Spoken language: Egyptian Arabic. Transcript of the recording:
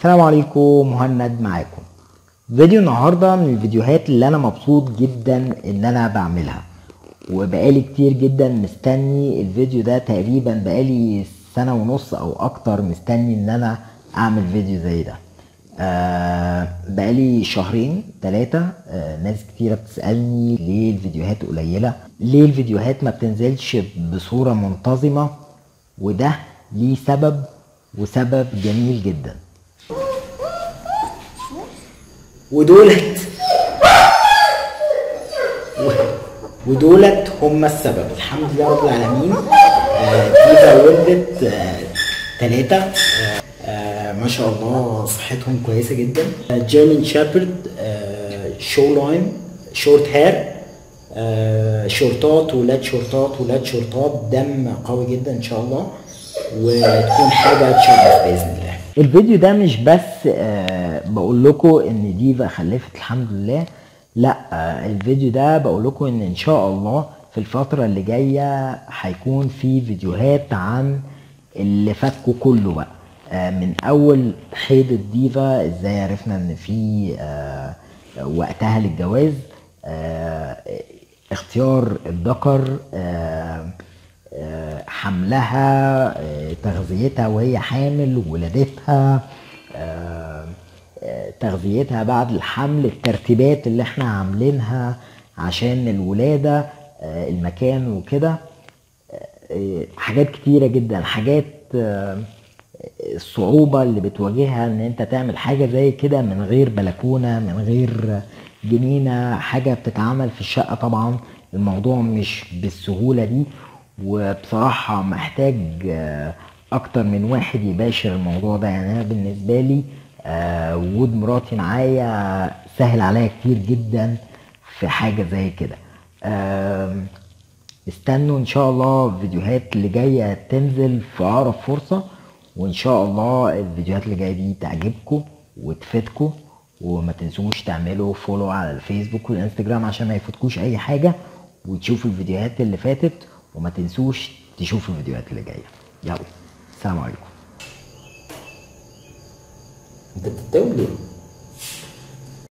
السلام عليكم مهند معاكم فيديو النهاردة من الفيديوهات اللي انا مبسوط جدا ان انا بعملها وبقالي كتير جدا مستني الفيديو ده تقريبا بقالي سنة ونص او اكتر مستني ان انا اعمل فيديو زي ده آه بقالي شهرين ثلاثة آه ناس كتيرة بتسألني ليه الفيديوهات قليلة ليه الفيديوهات ما بتنزلش بصورة منتظمة وده ليه سبب وسبب جميل جدا ودولت و- ودولت هم السبب الحمد لله رب العالمين آه، ديفا ولدت آه، ثلاثة آه، آه، ما شاء الله صحتهم كويسة جدا جيرمان شابرد شو لاين شورت هير شورتات ولاد شورتات ولاد شورتات دم قوي جدا ان شاء الله وتكون حاجة تشرف بإذن الله الفيديو ده مش بس آه، بقول لكم ان ديفا خلفت الحمد لله لا آه، الفيديو ده بقول لكم ان ان شاء الله في الفترة اللي جاية هيكون في فيديوهات عن اللي فاتكوا كله بقى آه، من اول حيض ديفا ازاي عرفنا ان في آه، وقتها للجواز آه، اختيار الذكر آه، آه، حملها آه، تغذيتها وهي حامل ولادتها آه، آه، تغذيتها بعد الحمل الترتيبات اللي احنا عاملينها عشان الولادة آه، المكان وكده آه، حاجات كتيرة جدا حاجات آه، الصعوبة اللي بتواجهها ان انت تعمل حاجة زي كده من غير بلكونة من غير جنينة حاجة بتتعمل في الشقة طبعا الموضوع مش بالسهولة دي وبصراحة محتاج آه، اكتر من واحد يباشر الموضوع ده يعني انا بالنسبة لي آه، وجود مراتي معايا سهل عليا كتير جدا في حاجة زي كده آم، استنوا ان شاء الله الفيديوهات اللي جايه تنزل في اقرب فرصه وان شاء الله الفيديوهات اللي جايه دي تعجبكم وتفيدكم وما تنسوش تعملوا فولو على الفيسبوك والانستجرام عشان ما يفوتكوش اي حاجه وتشوفوا الفيديوهات اللي فاتت وما تنسوش تشوفوا الفيديوهات اللي جايه يلا السلام عليكم انت بتتوب ليه؟